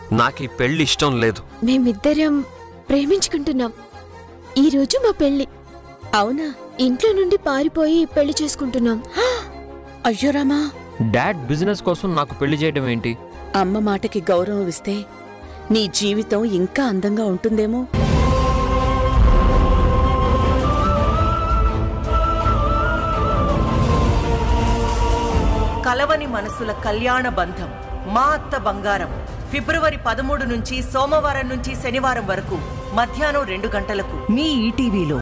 నాకు ఈ పెళ్లి ఇష్టం లేదు మేమిద్దరం ప్రేమించుకుంటున్నాం ఈ రోజు మా పెళ్లి అవునా ఇంట్లో నుండి పారిపోయి పెళ్లి చేసుకుంటున్నాం అయ్యో రామా డాడ్ బిజినెస్ కోసం నాకు పెళ్లి చేయడం ఏంటి అమ్మ మాటకి గౌరవం ఇస్తే నీ జీవితం ఇంకా అందంగా ఉంటుందేమో కలవని మనసుల కళ్యాణ బంధం మా అత్త బంగారం ఫిబ్రవరి పదమూడు నుంచి సోమవారం నుంచి శనివారం వరకు మధ్యాహ్నం రెండు గంటలకు మీ ఈటీవీలో